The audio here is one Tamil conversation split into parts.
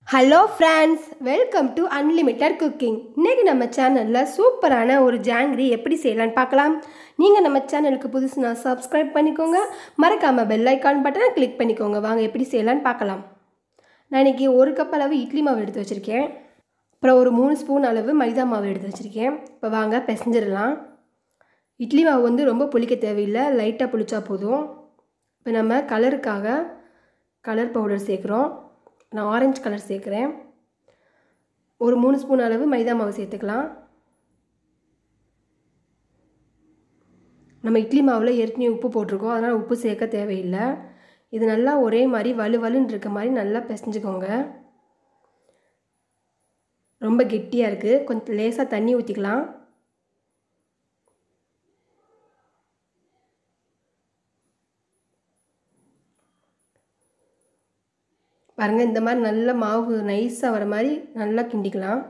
hello friends welcome to unlimited cooking இன்றைக்கி நம்ம சேனலில் சூப்பரான ஒரு ஜாங்கிரி எப்படி செய்யலான்னு பார்க்கலாம் நீங்கள் நம்ம சேனலுக்கு புதுசுனா சப்ஸ்கிரைப் பண்ணிக்கோங்க மறக்காமல் பெல் ஐக்கான் பட்டனை கிளிக் பண்ணிக்கோங்க வாங்க எப்படி செய்யலான்னு பார்க்கலாம் நான் இன்றைக்கி ஒரு கப் அளவு இட்லி மாவு எடுத்து வச்சுருக்கேன் அப்புறம் ஒரு மூணு ஸ்பூன் அளவு மைதா மாவு எடுத்து வச்சுருக்கேன் இப்போ வாங்க பிசைஞ்சிடலாம் இட்லி மாவு வந்து ரொம்ப புளிக்க தேவையில்லை லைட்டாக புளிச்சா போதும் இப்போ நம்ம கலருக்காக கலர் பவுடர் சேர்க்குறோம் நான் ஆரஞ்சு கலர் சேர்க்குறேன் ஒரு மூணு ஸ்பூன் அளவு மைதா மாவு சேர்த்துக்கலாம் நம்ம இட்லி மாவில் ஏற்கனவே உப்பு போட்டிருக்கோம் அதனால் உப்பு சேர்க்க தேவையில்லை இது நல்லா ஒரே மாதிரி வலு வலுன்னு இருக்க மாதிரி நல்லா பிசைஞ்சுக்கோங்க ரொம்ப கெட்டியாக இருக்குது கொஞ்சம் லேசாக தண்ணி ஊற்றிக்கலாம் பாருங்கள் இந்த மாதிரி நல்ல மாவு நைஸாக வர மாதிரி நல்லா கிண்டிக்கலாம்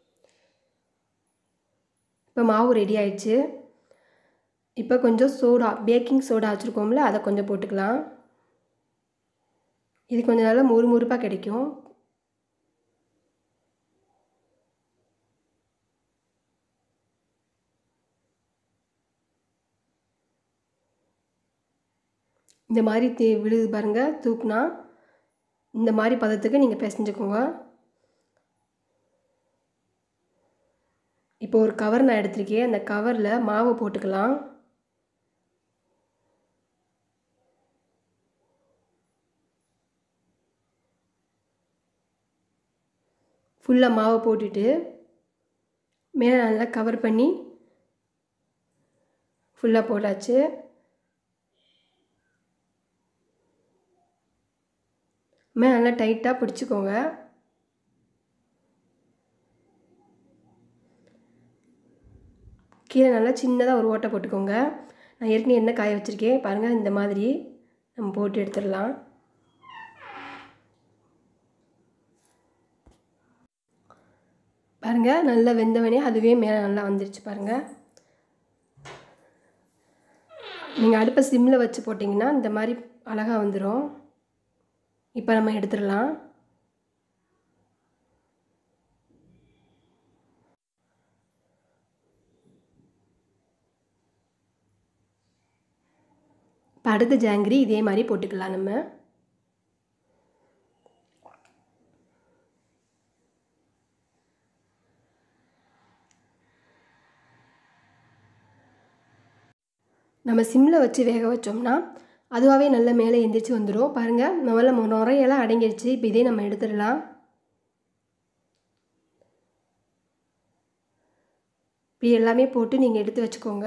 இப்போ மாவு ரெடி ஆயிடுச்சு இப்போ கொஞ்சம் சோடா பேக்கிங் சோடா வச்சுருக்கோம்ல அதை கொஞ்சம் போட்டுக்கலாம் இது கொஞ்சம் நல்லா மொறு மொறுப்பாக கிடைக்கும் இந்த மாதிரி தே விழுது பாருங்கள் தூக்குனா இந்த மாதிரி பதத்துக்கு நீங்கள் பிசைஞ்சுக்கோங்க இப்போ ஒரு கவர் நான் எடுத்திருக்கேன் அந்த கவரில் மாவை போட்டுக்கலாம் ஃபுல்லாக மாவை போட்டுட்டு மேலே நல்லா கவர் பண்ணி ஃபுல்லாக போட்டாச்சு மேலே நல்லா டைட்டாக பிடிச்சிக்கோங்க கீழே நல்லா சின்னதாக ஒரு ஓட்டை போட்டுக்கோங்க நான் ஏற்கனவே எண்ணெய் காய வச்சுருக்கேன் பாருங்கள் இந்த மாதிரி நம்ம போட்டு எடுத்துடலாம் பாருங்கள் நல்லா வெந்தவனே அதுவே மேலே நல்லா வந்துருச்சு பாருங்கள் நீங்கள் அடுப்பை சிம்மில் வச்சு போட்டிங்கன்னா இந்த மாதிரி அழகாக வந்துடும் இப்போ நம்ம எடுத்துடலாம் இப்போ அடுத்த ஜாங்கிரி இதே மாதிரி போட்டுக்கலாம் நம்ம நம்ம சிம்மில் வச்சு வேக வச்சோம்னா அதுவாகவே நல்ல மேலே எந்திரிச்சு வந்துடும் பாருங்கள் முதல்ல நுரையெல்லாம் அடங்கிடுச்சு இப்போ இதே நம்ம எடுத்துடலாம் இப்படி எல்லாமே போட்டு நீங்கள் எடுத்து வச்சுக்கோங்க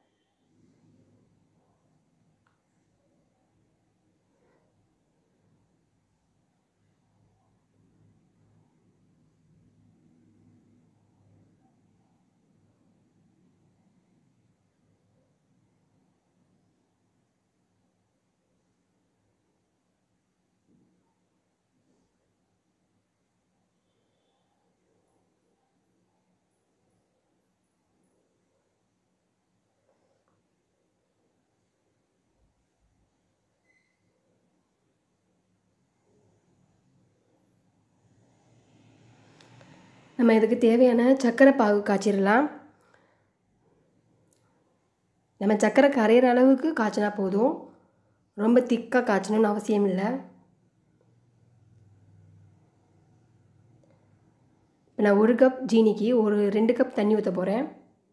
நம்ம இதுக்கு தேவையான சர்க்கரை பாகு காய்ச்சிடலாம் நம்ம சர்க்கரை கரையிற அளவுக்கு காய்ச்சினா போதும் ரொம்ப திக்காக காய்ச்சணும்னு அவசியம் இல்லை இப்போ நான் ஒரு கப் ஜீனிக்கு ஒரு ரெண்டு கப் தண்ணி ஊற்ற போகிறேன்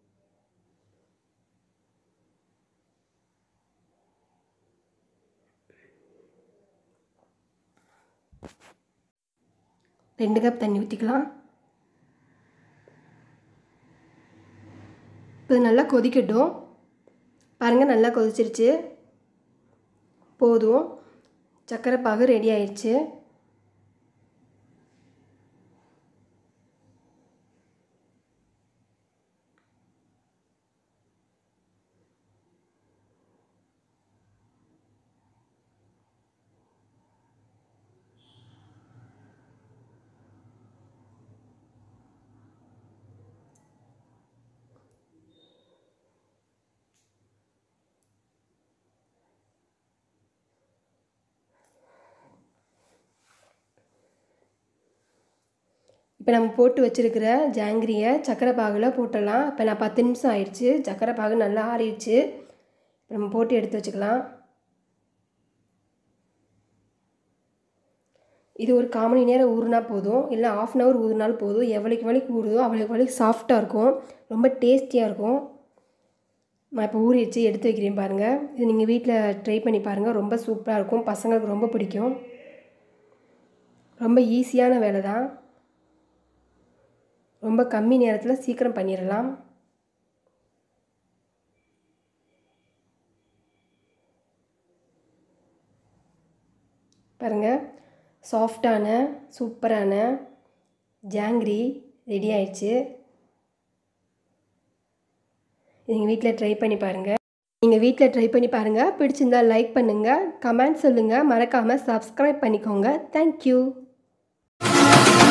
ரெண்டு கப் தண்ணி ஊற்றிக்கலாம் இப்போ இது நல்லா கொதிக்கட்டும் பாருங்கள் நல்லா கொதிச்சிருச்சு போதும் சர்க்கரை பாகு ரெடி ஆயிடுச்சு இப்போ நம்ம போட்டு வச்சுருக்கிற ஜாங்கிரியை சக்கரை பாகில் போட்டுடலாம் இப்போ நான் பத்து நிமிஷம் ஆயிடுச்சு சக்கரை பாகு நல்லா ஆறிடுச்சு இப்போ நம்ம போட்டு எடுத்து வச்சுக்கலாம் இது ஒரு கால் மணி நேரம் ஊறினா போதும் இல்லை ஆஃப் அன் ஹவர் ஊறினாலும் போதும் எவ்வளோக்கு எவ்வளோக்கு ஊறுதோ அவ்வளோக்கு எவ்வளோக்கு சாஃப்டாக இருக்கும் ரொம்ப டேஸ்டியாக இருக்கும் நான் இப்போ ஊறிடுச்சு எடுத்து வைக்கிறேன் பாருங்கள் இது நீங்கள் வீட்டில் ட்ரை பண்ணி பாருங்கள் ரொம்ப சூப்பராக இருக்கும் பசங்களுக்கு ரொம்ப பிடிக்கும் ரொம்ப ஈஸியான வேலை தான் ரொம்ப கம்மி நேரத்தில் சீக்கிரம் பண்ணிடலாம் பாருங்கள் சாஃப்டான சூப்பரான ஜாங்கிரி ரெடி ஆயிடுச்சு நீங்கள் வீட்டில் ட்ரை பண்ணி பாருங்கள் நீங்கள் வீட்டில் ட்ரை பண்ணி பாருங்கள் பிடிச்சிருந்தா லைக் பண்ணுங்கள் கமெண்ட் சொல்லுங்கள் மறக்காமல் சப்ஸ்கிரைப் பண்ணிக்கோங்க தேங்க்யூ